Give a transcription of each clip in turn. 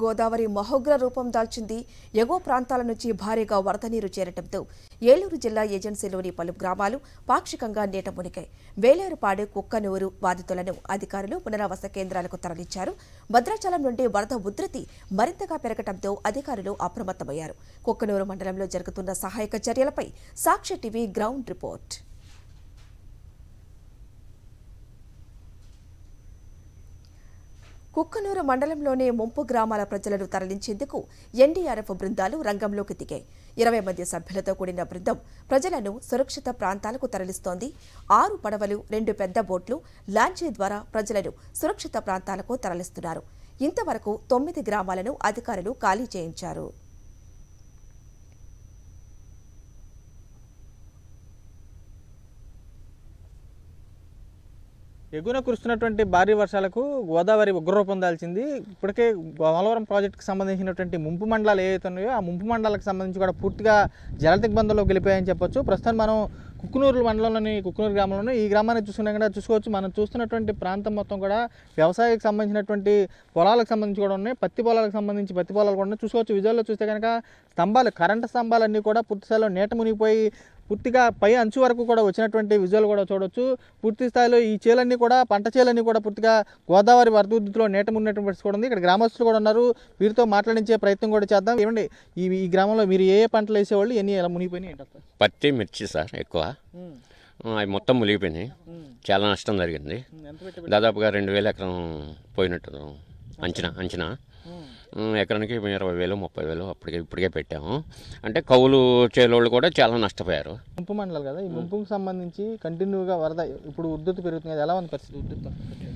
గోదావరి మహోగ్ర రూపం దాల్చింది ఎగువ ప్రాంతాల నుంచి భారీగా వరద నీరు చేరటంతో ఏలూరు జిల్లా ఏజెన్సీలోని పలు గ్రామాలు పాక్షికంగా నీట మునిగాయి వేలేరుపాడు కుక్కనూరు బాధితులను అధికారులు పునరావాస కేంద్రాలకు తరలించారు భద్రాచలం నుండి వరద ఉధృతి మరింతగా పెరగటంతో అధికారులు అప్రమత్తమయ్యారు కుక్కనూరు మండలంలో జరుగుతున్న సహాయక చర్యలపై Sakshi TV ground report Kukkunoor మండలంలోని ముంపు గ్రామాల ప్రజలను తరలించేందుకు ఎన్డీఆర్ఎఫ్ బృందాలు రంగంలోకి దిగాయి ఇరవై మంది సభ్యులతో కూడిన బృందం ప్రజలను సురక్షిత ప్రాంతాలకు తరలిస్తోంది ఆరు పడవలు రెండు పెద్ద బోట్లు లాంచీ ద్వారా ప్రజలను సురక్షిత ప్రాంతాలకు తరలిస్తున్నారు ఇంతవరకు తొమ్మిది గ్రామాలను అధికారులు ఖాళీ చేయించారు ఎగున కురుస్తున్నటువంటి భారీ వర్షాలకు గోదావరి ఉగ్రరూపం దాల్చింది ఇప్పటికే పోలవరం ప్రాజెక్టుకు సంబంధించినటువంటి ముంపు మండలాలు ఏవైతే ఉన్నాయో ఆ ముంపు మండలాలకు సంబంధించి కూడా పూర్తిగా జల దిగ్బంధంలోకి వెళ్ళిపోయాయని చెప్పొచ్చు ప్రస్తుతం మనం కుక్కునూరు మండలంలోని కుక్కునూరు గ్రామంలోని ఈ గ్రామాన్ని చూసుకున్నా కూడా చూసుకోవచ్చు మనం చూస్తున్నటువంటి ప్రాంతం మొత్తం కూడా వ్యవసాయానికి సంబంధించినటువంటి పొలాలకు సంబంధించి కూడా ఉన్నాయి పత్తి పొలాలకు సంబంధించి పత్తి పొలాలు కూడా ఉన్నాయి చూసుకోవచ్చు విజువల్లో చూస్తే కనుక స్తంభాలు కరెంటు స్తంభాలన్నీ కూడా పూర్తి స్థాయిలో నీట మునిగిపోయి పూర్తిగా పై అంచు వరకు కూడా వచ్చినటువంటి విజువల్ కూడా చూడొచ్చు పూర్తి స్థాయిలో ఈ చేలన్నీ కూడా పంట చేలన్నీ కూడా పూర్తిగా గోదావరి వరద ఉద్ధృతిలో నేట మున్నటువంటి పరిస్థితి కూడా ఉంది ఇక్కడ గ్రామస్తులు కూడా ఉన్నారు వీరితో మాట్లాడించే ప్రయత్నం కూడా చేద్దాం ఏమండి ఈ ఈ గ్రామంలో మీరు ఏ ఏ పంటలు వేసేవాళ్ళు ఎన్ని ఎలా మునిగిపోయినాయి ఏంటి అసలు? పత్తి మిర్చి సార్ ఎక్కువ ఆ, అవి మొత్తం మునిగిపోయినాయి చాలా నష్టం జరిగింది ఎంత పెట్టి దాదాపుగా రెండు వేల ఎకరం పోయినట్టు అంచనా అంచనా ఉమ్, ఎకరానికి ఇరవై వేలు ముప్పై వేలు అప్పటికే ఇప్పటికే పెట్టాము అంటే కౌలు చేలోళ్ళు కూడా చాలా నష్టపోయారు ముంపు మండలాలు కదా ఈ ముంపుకు సంబంధించి కంటిన్యూగా వరద ఇప్పుడు ఉద్ధృతి పెరుగుతుంది కదా ఎలా ఉంది పరిస్థితి ఉద్ధృతి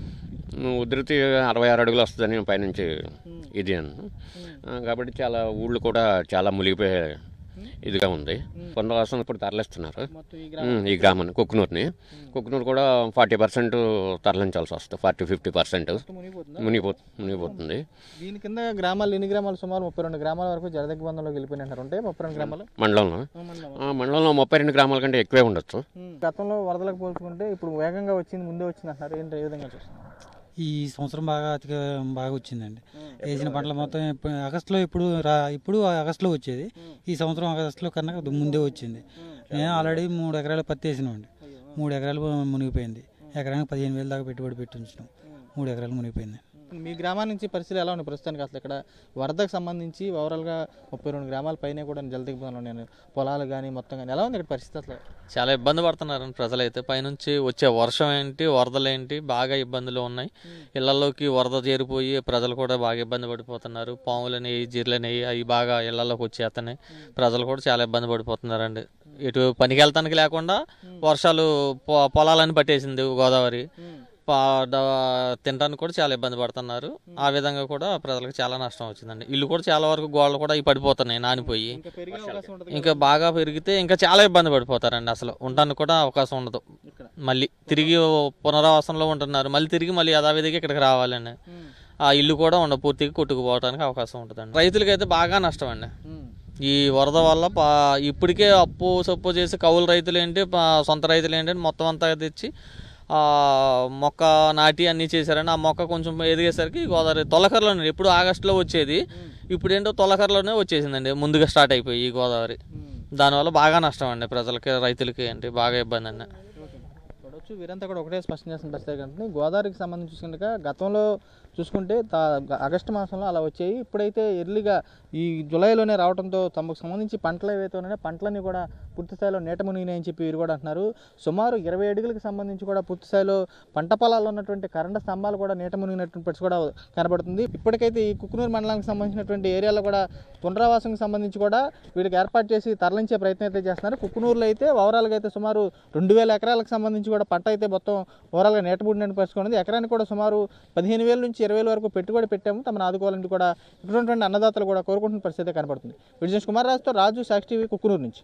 ఉమ్, ఉధృతి అరవై ఆరు అడుగులు వస్తుందని పైనుంచి ఇది అన్న ఆ, కాబట్టి చాలా ఊళ్ళు కూడా చాలా మునిగిపోయే ఇదిగా ఉంది పునరావాసం ఇప్పుడు తరలిస్తున్నారు మొత్తం ఈ ఉమ్, ఈ గ్రామాన్ని కుక్కునూరుని కుక్కునూరు కూడా ఫార్టీ పర్సెంట్ తరలించాల్సి వస్తుంది ఫార్టీ ఫిఫ్టీ పర్సెంట్ మునిగిపోతుంది మునిగిపో మునిగిపోతుంది దీని కింద గ్రామాలు ఎన్ని గ్రామాలు సుమారు ముప్పై రెండు గ్రామాల వరకు జలదిగ్బంధంలోకి వెళ్ళిపోయినారు ఉంటే ముప్పై రెండు గ్రామాలు మండలంలో మండలం ఆ, మండలంలో ముప్పై రెండు గ్రామాల కంటే ఎక్కువే ఉండొచ్చు గతంలో వరదలకు పోల్చుకుంటే ఇప్పుడు వేగంగా వచ్చింది ముందే వచ్చింది అంటారు ఏంటి ఏ విధంగా చూస్తున్నారు ఈ సంవత్సరం బాగా అతిగా బాగా వచ్చిందండి వేసిన పంటలు మొత్తం ఇప్పుడు ఆగస్టులో ఇప్పుడు రా ఇప్పుడు ఆగస్టులో వచ్చేది ఈ సంవత్సరం ఆగస్టులో కన్నా కొద్ది ముందే వచ్చింది నేను ఆల్రెడీ మూడు ఎకరాలు పత్తి వేసినామండి మూడు ఎకరాలు మునిగిపోయింది ఎకరానికి పదిహేను వేలు దాకా పెట్టుబడి పెట్టి ఉంచినాం మూడు ఎకరాలు మునిగిపోయింది మీ గ్రామం నుంచి పరిస్థితులు ఎలా ఉన్నాయి ప్రస్తుతానికి అసలు ఇక్కడ వరదకు సంబంధించి ఓవరాల్గా ముప్పై రెండు గ్రామాల పైన కూడా జలదిగ్బంధంలో ఉన్నాయి పొలాలు కానీ మొత్తం కానీ ఎలా ఉంది ఇక్కడ పరిస్థితి అసలు చాలా ఇబ్బంది పడుతున్నారండి ప్రజలైతే పైనుంచి వచ్చే వర్షం ఏంటి వరదలు ఏంటి బాగా ఇబ్బందులు ఉన్నాయి ఇళ్లలోకి వరద చేరిపోయి ప్రజలు కూడా బాగా ఇబ్బంది పడిపోతున్నారు పాములని జీర్లని అవి బాగా ఇళ్లలోకి వచ్చేస్తున్నాయి ప్రజలు కూడా చాలా ఇబ్బంది పడిపోతున్నారండి ఇటు పనికి వెళ్తానికి లేకుండా వర్షాలు పొ- పొలాలని పట్టేసింది గోదావరి పా- ద- తినడానికి కూడా చాలా ఇబ్బంది పడుతున్నారు ఆ విధంగా కూడా ప్రజలకు చాలా నష్టం వచ్చిందండి ఇల్లు కూడా చాలా వరకు గోడలు కూడా ఇవి పడిపోతున్నాయి నానిపోయి ఇంకా పెరిగే అవకాశం ఉంటుంది ఇంకా బాగా పెరిగితే ఇంకా చాలా ఇబ్బంది పడిపోతారండి అసలు ఉండడానికి కూడా అవకాశం ఉండదు మళ్ళీ తిరిగి పునరావాసంలో ఉంటున్నారు మళ్ళీ తిరిగి మళ్ళీ యథావిధిగా ఇక్కడికి రావాలండి ఆ ఇల్లు కూడా ఉండ పూర్తిగా కొట్టుకుపోవడానికి అవకాశం ఉంటుందండి రైతులకైతే బాగా నష్టం అండి ఈ వరద వల్ల పా ఇప్పటికే అప్పు సప్పు చేసి కౌలు రైతులు ఏంటి పా- సొంత రైతులు ఏంటి అని మొత్తం అంతా తెచ్చి ఆ మొక్క నాటి అన్నీ చేశారండి ఆ మొక్క కొంచెం ఎదిగేసరికి గోదావరి తొలకరలోనే ఎప్పుడు ఆగస్టులో వచ్చేది ఇప్పుడు ఏంటో తొలకరలోనే వచ్చేసిందండి ముందుగా స్టార్ట్ అయిపోయి ఈ గోదావరి దానివల్ల బాగా నష్టం అండి ప్రజలకి రైతులకి ఏంటి బాగా ఇబ్బంది అండి చూడొచ్చు వీరంతా కూడా ఒకటే స్పష్టం చేసిన పరిస్థితి కంటే గోదావరికి సంబంధించి చూసుకుంటే గతంలో చూసుకుంటే తా- ఆగస్టు మాసంలో అలా వచ్చాయి ఇప్పుడైతే ఎర్లీగా ఈ జూలైలోనే రావడంతో తమకు సంబంధించి పంటలు ఏవైతే ఉన్నాయో పంటలన్నీ కూడా పూర్తి స్థాయిలో నీట మునిగినాయని చెప్పి వీరు కూడా అంటున్నారు సుమారు ఇరవై అడుగులకు సంబంధించి కూడా పూర్తి స్థాయిలో పంట పొలాల్లో ఉన్నటువంటి కరెంటు స్తంభాలు కూడా నీట మునిగినటువంటి పరిస్థితి కూడా కనబడుతుంది ఇప్పటికైతే ఈ కుక్కునూరు మండలానికి సంబంధించినటువంటి ఏరియాలో కూడా పునరావాసంకి సంబంధించి కూడా వీటికి ఏర్పాటు చేసి తరలించే ప్రయత్నం అయితే చేస్తున్నారు కుక్కునూరులో అయితే ఓవరాల్గా అయితే సుమారు రెండు వేల ఎకరాలకు సంబంధించి కూడా పంట అయితే మొత్తం ఓవరాల్గా నేటబుడినట్టు పరిస్థితి ఉంది ఎకరానికి కూడా సుమారు పదిహేను వేల నుంచి ఇరవై వేల వరకు పెట్టుబడి పెట్టాము తమను ఆదుకోవాలని కూడా ఇటువంటి అన్నదాతలు కూడా కోరుకుంటున్న పరిస్థితి అయితే కనబడుతుంది విజయ్ కుమార్ రాజుతో రాజు సాక్షి టీవీ కుక్కునూరు నుంచి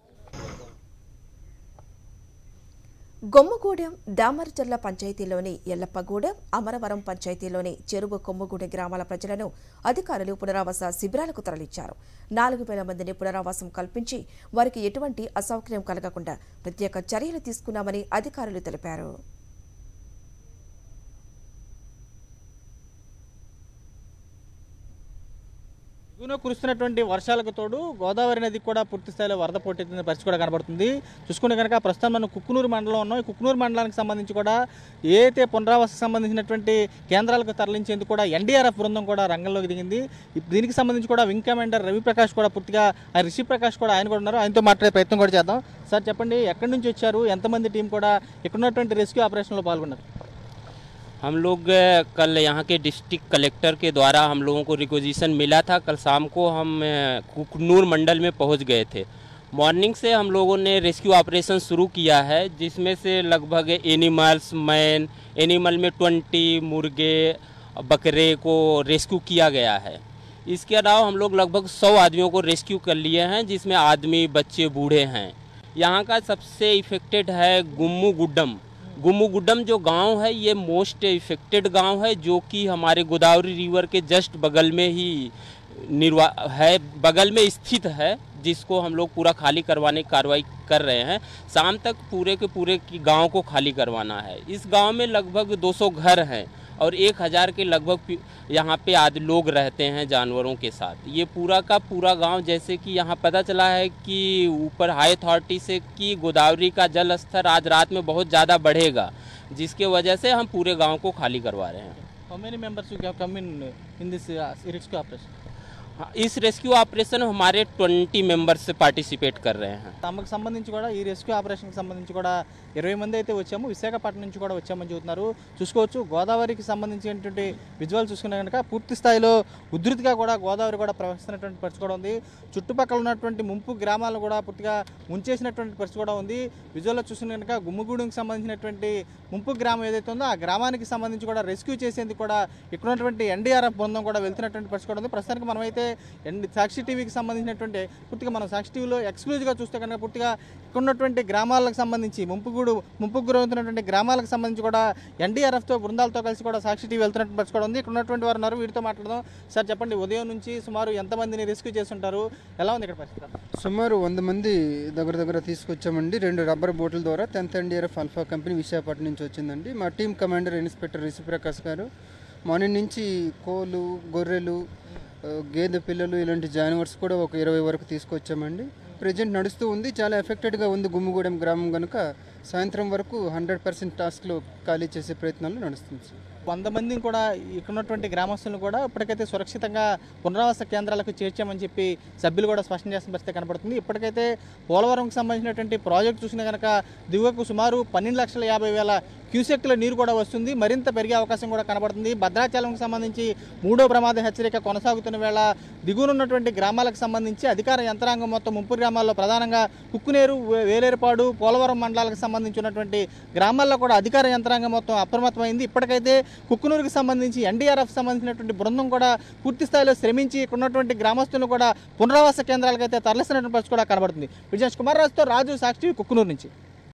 గొమ్మగూడెం దామరచర్ల పంచాయతీలోని ఎల్లప్పగూడెం అమరవరం పంచాయతీలోని చెరువు కొమ్మగూడెం గ్రామాల ప్రజలను అధికారులు పునరావాస శిబిరాలకు తరలించారు నాలుగు వేల మందిని పునరావాసం కల్పించి వారికి ఎటువంటి అసౌకర్యం కలగకుండా ప్రత్యేక చర్యలు తీసుకున్నామని అధికారులు తెలిపారు దిగువన కురుస్తున్నటువంటి వర్షాలకు తోడు గోదావరి నదికి కూడా పూర్తి స్థాయిలో వరద పోటెత్తిన పరిస్థితి కూడా కనబడుతుంది చూసుకుంటే కనుక ప్రస్తుతం మనం కుక్కునూరు మండలం ఉన్నాం ఈ కుక్కునూరు మండలానికి సంబంధించి కూడా ఏ అయితే పునరావాసకు సంబంధించినటువంటి కేంద్రాలకు తరలించేందుకు కూడా ఎన్డీఆర్ఎఫ్ బృందం కూడా రంగంలోకి దిగింది ఈ- దీనికి సంబంధించి కూడా వింగ్ కమాండర్ రవిప్రకాష్ కూడా పూర్తిగా ఆయన రిషి ప్రకాష్ కూడా ఆయన కూడా ఉన్నారు ఆయనతో మాట్లాడే ప్రయత్నం కూడా చేద్దాం సార్ చెప్పండి ఎక్కడి నుంచి వచ్చారు ఎంతమంది టీం కూడా ఇక్కడ ఉన్నటువంటి రెస్క్యూ ఆపరేషన్లో పాల్గొన్నారు हम लोग अ, कल यहाँ के डिस्ट्रिक्ट कलेक्टर के द्वारा हम लोगों को रिक्वेजिशन मिला था कल शाम को हम अ, कुकनूर मंडल में पहुँच गए थे मॉर्निंग से हम लोगों ने रेस्क्यू ऑपरेशन शुरू किया है जिसमें से लगभग एनिमल्स मैन एनिमल में ट्वेंटी मुर्गे बकरे को रेस्क्यू किया गया है इसके अलावा हम लोग लगभग सौ आदमियों को रेस्क्यू कर लिए हैं जिसमें आदमी बच्चे बूढ़े हैं यहाँ का सबसे इफेक्टेड है गुम्मू गुड्डम गुम्मू गुड्डम जो गांव है ये मोस्ट इफेक्टेड गांव है जो कि हमारे गोदावरी रिवर के जस्ट बगल में ही निर्वा है बगल में स्थित है जिसको हम लोग पूरा खाली करवाने की कार्रवाई कर रहे हैं शाम तक पूरे के पूरे की गांव को खाली करवाना है इस गांव में लगभग 200 घर हैं और एक हज़ार के लगभग पि- यहाँ पे आदि लोग रहते हैं जानवरों के साथ ये पूरा का पूरा गांव जैसे कि यहाँ पता चला है कि ऊपर हाई अथॉरिटी से कि गोदावरी का जल स्तर आज रात में बहुत ज़्यादा बढ़ेगा जिसके वजह से हम पूरे गांव को खाली करवा रहे हैं How many members you have come in in this uh, rescue operation? हाँ, इस रेस्क्यू ऑपरेशन में हमारे ट्वेंटी मेंबर्स पार्टिसिपेट कर रहे हैं తమకు సంబంధించి కూడా ఈ రెస్క్యూ ఆపరేషన్కి సంబంధించి కూడా ఇరవై మంది అయితే వచ్చాము విశాఖపట్నం నుంచి కూడా వచ్చామని చెబుతున్నారు చూసుకోవచ్చు గోదావరికి సంబంధించినటువంటి విజువల్ చూసుకునే కనుక పూర్తి స్థాయిలో ఉధృతిగా కూడా గోదావరి కూడా ప్రవహిస్తున్నటువంటి పరిస్థితి కూడా ఉంది చుట్టుపక్కల ఉన్నటువంటి ముంపు గ్రామాలు కూడా పూర్తిగా ముంచేసినటువంటి పరిస్థితి కూడా ఉంది విజువల్లో చూసుకునే కనుక గుమ్ముగూడెంకి సంబంధించినటువంటి ముంపు గ్రామం ఏదైతే ఉందో ఆ గ్రామానికి సంబంధించి కూడా రెస్క్యూ చేసేందుకు కూడా ఇక్కడ ఉన్నటువంటి ఎన్డీఆర్ఎఫ్ బృందం కూడా వెళ్తున్నటువంటి పరిస్థితి కూడా ఉంది ప్రస్తుతానికి మనమైతే ఎన్ సాక్షి టీవీకి సంబంధించినటువంటి పూర్తిగా మనం సాక్షి టీవీలో ఎక్స్క్లూజివ్గా చూస్తే కనుక పూర్తిగా ఇక్కడ ఉన్నటువంటి గ్రామాలకు సంబంధించి ముంపుగూడు ముంపుకు గురవుతున్నటువంటి గ్రామాలకు సంబంధించి కూడా ఎన్డీఆర్ఎఫ్తో బృందాలతో కలిసి కూడా సాక్షి టీవీ వెళ్తున్నటువంటి పరిస్థితి కూడా ఉంది ఇక్కడ ఉన్నటువంటి వారు ఉన్నారు వీరితో మాట్లాడదాం సార్ చెప్పండి ఉదయం నుంచి సుమారు ఎంతమందిని రెస్క్యూ చేస్తుంటారు ఎలా ఉంది ఇక్కడ పరిస్థితి సుమారు వంద మంది దగ్గర దగ్గర తీసుకొచ్చామండి రెండు రబ్బర్ బోట్ల ద్వారా tenth NDRF alpha company Visakhapatnam నుంచి వచ్చిందండి మా టీం కమాండర్ ఇన్స్పెక్టర్ రిషిప్రకాష్ గారు మార్నింగ్ నుంచి కోళ్ళు గొర్రెలు ఆ, గేదె పిల్లలు ఇలాంటి జానివర్స్ కూడా ఒక ఇరవై వరకు తీసుకొచ్చామండి ప్రజెంట్ నడుస్తూ ఉంది చాలా ఎఫెక్టెడ్గా ఉంది గుమ్మిగూడెం గ్రామం కనుక సాయంత్రం వరకు హండ్రెడ్ పర్సెంట్ టాస్క్లో ఖాళీ చేసే ప్రయత్నాలు నడుస్తుంది సార్ వంద మందిని కూడా ఇక్కడ ఉన్నటువంటి గ్రామస్తులను కూడా ఇప్పటికైతే సురక్షితంగా పునరావాస కేంద్రాలకు చేర్చామని చెప్పి సభ్యులు కూడా స్పష్టం చేసిన పరిస్థితి కనబడుతుంది ఇప్పటికైతే పోలవరంకి సంబంధించినటువంటి ప్రాజెక్ట్ చూసిన కనుక దిగువకు సుమారు పన్నెండు లక్షల యాభై వేల క్యూసెక్ల నీరు కూడా వస్తుంది మరింత పెరిగే అవకాశం కూడా కనబడుతుంది భద్రాచలంకి సంబంధించి మూడో ప్రమాద హెచ్చరిక కొనసాగుతున్న వేళ దిగువన ఉన్నటువంటి గ్రామాలకు సంబంధించి అధికార యంత్రాంగం మొత్తం ముంపు గ్రామాల్లో ప్రధానంగా కుక్కునేరు వే- వేలేరుపాడు పోలవరం మండలాలకు సంబంధించి ఉన్నటువంటి గ్రామాల్లో కూడా అధికార యంత్రాంగం మొత్తం అప్రమత్తమైంది ఇప్పటికైతే కుక్కునూరుకి సంబంధించి ఎన్డీఆర్ఎఫ్ సంబంధించినటువంటి బృందం కూడా పూర్తి స్థాయిలో శ్రమించి ఇక్కడ ఉన్నటువంటి గ్రామస్తులను కూడా పునరావాస కేంద్రాలకు అయితే తరలిస్తున్నటువంటి పరిస్థితి కూడా కనబడుతుంది విజయ్ కుమార్ రాజుతో రాజు సాక్షి కుక్కునూరు నుంచి